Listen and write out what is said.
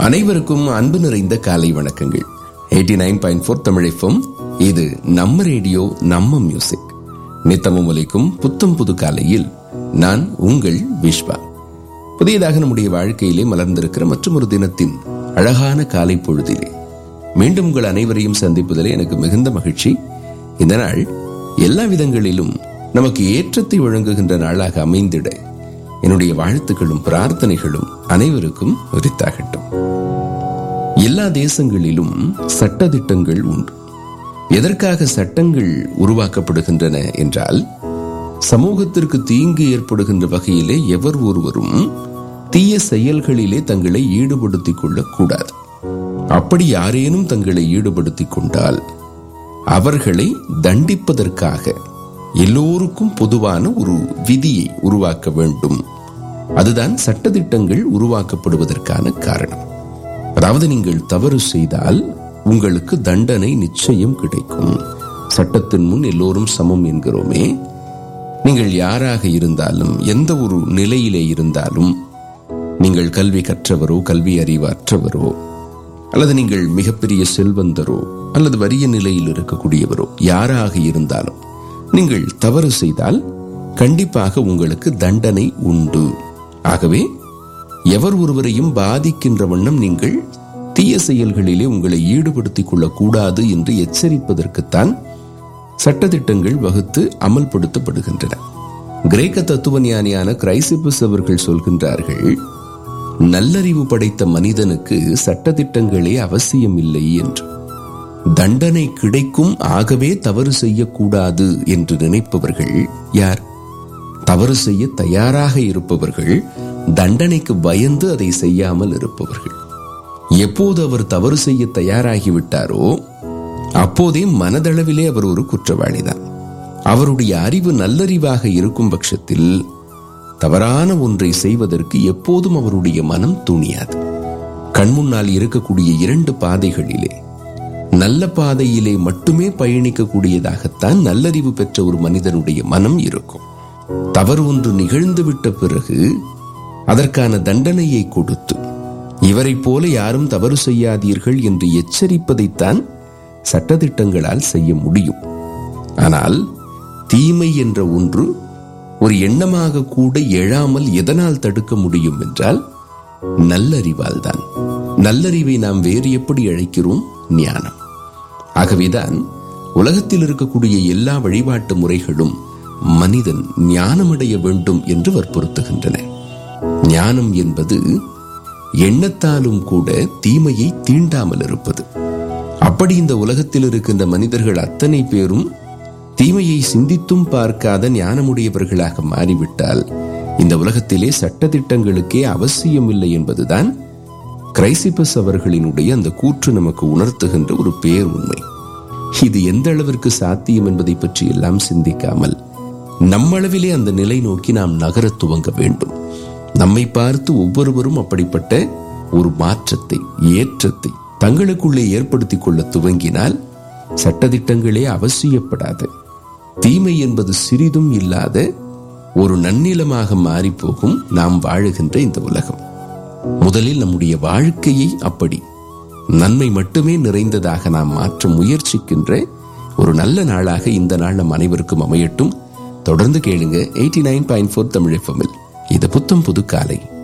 அனைவருக்கும் அன்பு நிறைந்த காலை வணக்கங்கள் எயிட்டி நைன் பாயிண்ட் ஃபோர் தமிழைப்பும் இது நம்ம ரேடியோ நம்ம மியூசிக் நித்தமும் ஒலிக்கும் புத்தம் புது காலையில் நான் உங்கள் விஸ்வா புதியதாக நம்முடைய வாழ்க்கையிலே மலர்ந்திருக்கிற மற்றும் ஒரு தினத்தின் அழகான காலை பொழுதிலே மீண்டும் உங்கள் அனைவரையும் சந்திப்பதிலே எனக்கு மிகுந்த மகிழ்ச்சி இந்த நாள் எல்லா விதங்களிலும் நமக்கு ஏற்றத்தை வழங்குகின்ற நாளாக அமைந்திட என்னுடைய வாழ்த்துக்களும் பிரார்த்தனைகளும் அனைவருக்கும் உரித்தாகட்டும் எல்லா தேசங்களிலும் சட்டதிட்டங்கள் உண்டு எதற்காக சட்டங்கள் உருவாக்கப்படுகின்றன என்றால் சமூகத்திற்கு தீங்கு ஏற்படுகின்ற வகையிலே எவர் ஒருவரும் தீய செயல்களிலே தங்களை ஈடுபடுத்திக் கொள்ளக்கூடாது அப்படி யாரேனும் தங்களை ஈடுபடுத்திக் கொண்டால் அவர்களை தண்டிப்பதற்காக எல்லோருக்கும் பொதுவான ஒரு விதியை உருவாக்க வேண்டும் அதுதான் சட்டதிட்டங்கள் உருவாக்கப்படுவதற்கான காரணம் அதாவது நீங்கள் தவறு செய்தால் உங்களுக்கு தண்டனை நிச்சயம் கிடைக்கும் சட்டத்தின் முன் எல்லோரும் சமம் என்கிறோமே நீங்கள் யாராக இருந்தாலும் எந்த ஒரு நிலையிலே இருந்தாலும் நீங்கள் கல்வி கற்றவரோ கல்வி அறிவு அற்றவரோ அல்லது நீங்கள் மிகப்பெரிய செல்வந்தரோ அல்லது வறிய நிலையில் இருக்கக்கூடியவரோ யாராக இருந்தாலும் நீங்கள் தவறு செய்தால் கண்டிப்பாக உங்களுக்கு தண்டனை உண்டு ஆகவே எவர் ஒருவரையும் பாதிக்கின்ற வண்ணம் நீங்கள் தீய செயல்களிலே உங்களை ஈடுபடுத்திக் கொள்ளக்கூடாது என்று எச்சரிப்பதற்குத்தான் சட்டத்திட்டங்கள் வகுத்து அமல்படுத்தப்படுகின்றன கிரேக்க தத்துவ ஞானியான கிரைசிபஸ் அவர்கள் சொல்கின்றார்கள் நல்லறிவு படைத்த மனிதனுக்கு சட்டத்திட்டங்களே அவசியம் இல்லை என்று தண்டனை கிடைக்கும் ஆகவே தவறு செய்யக்கூடாது என்று நினைப்பவர்கள் யார் தவறு செய்ய தயாராக இருப்பவர்கள் தண்டனைக்கு பயந்து அதை செய்யாமல் இருப்பவர்கள் எப்போது அவர் தவறு செய்ய தயாராகிவிட்டாரோ அப்போதே மனதளவிலே அவர் ஒரு குற்றவாளிதான் அவருடைய அறிவு நல்லறிவாக இருக்கும் பட்சத்தில் தவறான ஒன்றை செய்வதற்கு எப்போதும் அவருடைய மனம் துணியாது கண்முன்னால் இருக்கக்கூடிய இரண்டு பாதைகளிலே நல்ல பாதையிலே மட்டுமே பயணிக்கக்கூடியதாகத்தான் நல்லறிவு பெற்ற ஒரு மனிதனுடைய மனம் இருக்கும் தவறு ஒன்று நிகழ்ந்துவிட்ட பிறகு அதற்கான தண்டனையை கொடுத்து இவரைப் போல யாரும் தவறு செய்யாதீர்கள் என்று எச்சரிப்பதைத்தான் சட்டத்திட்டங்களால் செய்ய முடியும் ஆனால் தீமை என்ற ஒன்று ஒரு எண்ணமாக கூட எழாமல் எதனால் தடுக்க முடியும் என்றால் நல்லறிவால் தான் நல்லறிவை நாம் வேறு எப்படி அழைக்கிறோம் ஞானம் ஆகவேதான் உலகத்தில் இருக்கக்கூடிய எல்லா வழிபாட்டு முறைகளும் மனிதன் ஞானமடைய வேண்டும் என்று வற்புறுத்துகின்றன ஞானம் என்பது எண்ணத்தாலும் கூட தீமையை தீண்டாமல் இருப்பது அப்படி இந்த உலகத்தில் இருக்கின்ற மனிதர்கள் அத்தனை பேரும் தீமையை சிந்தித்தும் பார்க்காத ஞானமுடையவர்களாக மாறிவிட்டால் இந்த உலகத்திலே சட்டத்திட்டங்களுக்கே அவசியம் இல்லை என்பதுதான் கிரைசிபஸ் அவர்களினுடைய அந்த கூற்று நமக்கு உணர்த்துகின்ற ஒரு பேர் உண்மை இது எந்த அளவிற்கு சாத்தியம் என்பதை பற்றி எல்லாம் சிந்திக்காமல் நம்மளவிலே அந்த நிலை நோக்கி நாம் நகர துவங்க வேண்டும் நம்மை பார்த்து ஒவ்வொருவரும் அப்படிப்பட்ட ஒரு மாற்றத்தை ஏற்றத்தை தங்களுக்குள்ளே ஏற்படுத்திக் கொள்ள துவங்கினால் சட்டதிட்டங்களே அவசியப்படாது தீமை என்பது சிறிதும் இல்லாத ஒரு நன்னிலமாக மாறிப்போகும் நாம் வாழுகின்ற இந்த உலகம் முதலில் நம்முடைய வாழ்க்கையை அப்படி நன்மை மட்டுமே நிறைந்ததாக நாம் மாற்ற முயற்சிக்கின்ற ஒரு நல்ல நாளாக இந்த நாள் நம் அனைவருக்கும் அமையட்டும் தொடர்ந்து கேளுங்க eighty nine point four Tamil எஃப்எம்மில் இது புத்தம் புது காலை